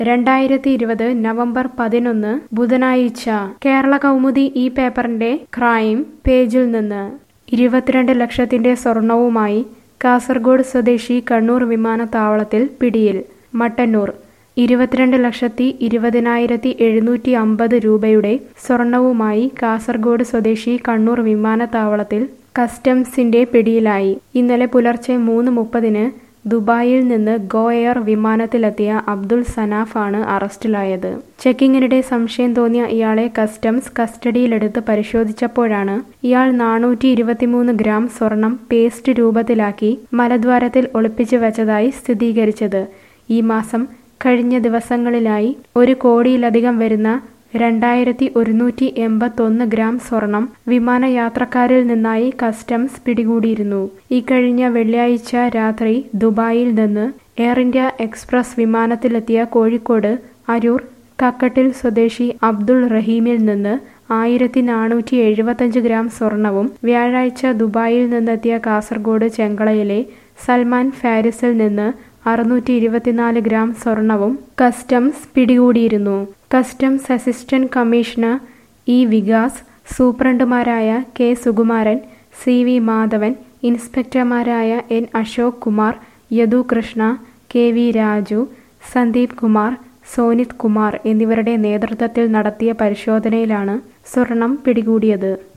രണ്ടായിരത്തി ഇരുപത് നവംബർ പതിനൊന്ന് ബുധനാഴ്ച കേരള കൗമുദി ഈ പേപ്പറിന്റെ ക്രൈം പേജിൽ നിന്ന് ഇരുപത്തിരണ്ട് ലക്ഷത്തിന്റെ സ്വർണവുമായി കാസർഗോഡ് സ്വദേശി കണ്ണൂർ വിമാനത്താവളത്തിൽ പിടിയിൽ മട്ടന്നൂർ ഇരുപത്തിരണ്ട് ലക്ഷത്തി ഇരുപതിനായിരത്തി എഴുന്നൂറ്റി അമ്പത് രൂപയുടെ സ്വർണവുമായി കാസർഗോഡ് സ്വദേശി കണ്ണൂർ വിമാനത്താവളത്തിൽ കസ്റ്റംസിന്റെ പിടിയിലായി ഇന്നലെ പുലർച്ചെ മൂന്ന് മുപ്പതിന് ദുബായിൽ നിന്ന് ഗോ എയർ വിമാനത്തിലെത്തിയ അബ്ദുൾ സനാഫാണ് അറസ്റ്റിലായത് ചെക്കിങ്ങിനിടെ സംശയം തോന്നിയ ഇയാളെ കസ്റ്റംസ് കസ്റ്റഡിയിലെടുത്ത് പരിശോധിച്ചപ്പോഴാണ് ഇയാൾ നാനൂറ്റി ഇരുപത്തിമൂന്ന് ഗ്രാം സ്വർണം പേസ്റ്റ് രൂപത്തിലാക്കി മലദ്വാരത്തിൽ ഒളിപ്പിച്ചു വെച്ചതായി സ്ഥിരീകരിച്ചത് ഈ മാസം കഴിഞ്ഞ ദിവസങ്ങളിലായി ഒരു കോടിയിലധികം വരുന്ന രണ്ടായിരത്തി ഒരുന്നൂറ്റി എൺപത്തൊന്ന് ഗ്രാം സ്വർണം വിമാനയാത്രക്കാരിൽ നിന്നായി കസ്റ്റംസ് പിടികൂടിയിരുന്നു ഈ കഴിഞ്ഞ വെള്ളിയാഴ്ച രാത്രി ദുബായിൽ നിന്ന് എയർ ഇന്ത്യ എക്സ്പ്രസ് വിമാനത്തിലെത്തിയ കോഴിക്കോട് അരൂർ കക്കട്ടിൽ സ്വദേശി അബ്ദുൾ റഹീമിൽ നിന്ന് ആയിരത്തി നാനൂറ്റി എഴുപത്തഞ്ച് ഗ്രാം സ്വർണവും വ്യാഴാഴ്ച ദുബായിൽ നിന്നെത്തിയ കാസർഗോഡ് ചെങ്കളയിലെ സൽമാൻ ഫാരിസിൽ നിന്ന് അറുന്നൂറ്റി ഇരുപത്തിനാല് ഗ്രാം സ്വർണവും കസ്റ്റംസ് പിടികൂടിയിരുന്നു customs assistant commissioner E Vikas സൂപ്രണ്ടുമാരായ K Sukumaran C V Madhavan ഇൻസ്പെക്ടർമാരായ N Ashok Kumar Yadu Krishna K V Raju Sandeep Kumar Sonith Kumar എന്നിവരുടെ നേതൃത്വത്തിൽ നടത്തിയ പരിശോധനയിലാണ് സ്വർണം പിടികൂടിയത്